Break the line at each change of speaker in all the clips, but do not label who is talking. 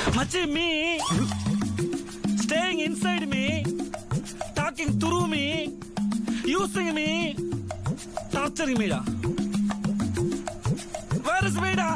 மச்சி me staying inside me talking through me using me torturing மீடா where is மீடா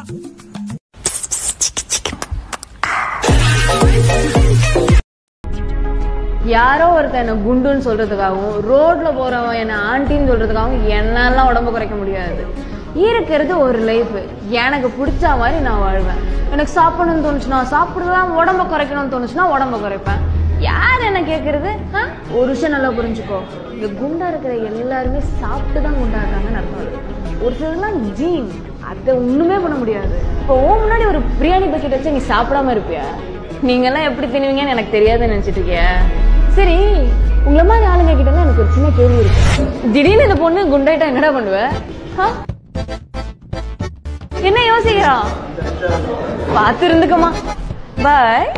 யாரோ ஒருத்தன் என்ன குண்டுன்னு சொல்றதுக்காகவும் ரோட்ல போறவன் என்ன ஆண்டின்னு சொல்றதுக்காகவும் என்னாலாம் உடம்பு குறைக்க முடியாது இருக்கிறது ஒரு லைஃப் எனக்கு பிடிச்ச மாதிரி நான் வாழ்வேன் எனக்கு சாப்பிடணும்னு தோணுச்சுன்னா சாப்பிடலாம் உடம்ப குறைக்கணும்னு தோணுச்சுன்னா உடம்ப குறைப்பேன் யார் என்ன கேக்குறது ஆ? ஒரு விஷயம் நல்லா புரிஞ்சுக்கோ இந்த குண்டா இருக்கிற எல்லாருமே சாப்பிட்டு தான் குண்டா இருக்காங்கன்னு அர்த்தம் இல்லை. ஒரு சிலர்லாம் ஜீன் அதை ஒண்ணுமே பண்ண முடியாது இப்போ உன் முன்னாடி ஒரு பிரியாணி பக்கெட் வச்சு நீ சாப்பிடாம இருப்பியா நீங்க எல்லாம் எப்படி தின்னுவீங்கன்னு எனக்கு தெரியாதுன்னு நினைச்சிட்டு இருக்கியா சரி உங்கள மாதிரி ஆளுங்க கிட்ட எல்லாம் எனக்கு ஒரு சின்ன கேள்வி இருக்கு திடீர்னு இந்த பொண்ணு குண்டாயிட்டா என்னடா பண்ணுவ ஆ? என்ன யோசிக்கிறா பார்த்து இருந்துக்கமா பாய்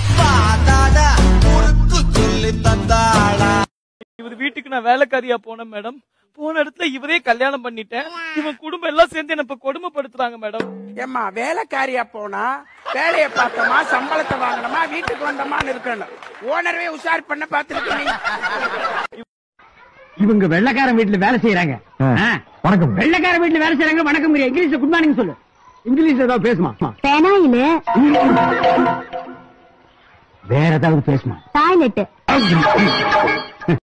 இவர் வீட்டுக்கு நான் வேலைக்காரியா போனேன் மேடம் போன இடத்துல இவரே கல்யாணம் பண்ணிட்டேன் இவன் குடும்பம் எல்லாம் சேர்ந்து என்ன இப்ப கொடுமைப்படுத்துறாங்க மேடம்
ஏம்மா வேலைக்காரியா போனா வேலையை பார்த்தோமா சம்பளத்தை வாங்கினோமா வீட்டுக்கு வந்தோமான்னு இருக்கணும் ஓனரவே உஷார் பண்ண பாத்துருக்கீங்க
இவங்க வெள்ளக்காரன் வீட்டுல வேலை செய்யறாங்க வணக்கம் வெள்ளக்கார வீட்டுல வேலை செய்யறாங்க வணக்கம் இங்கிலீஷ்ல குட் மார்னிங் சொல்லு இங்கிலீஷ்ல ஏதாவது பேசுமா
பெனாயில
வேற ஏதாவது பேசுமா
டாய்லெட்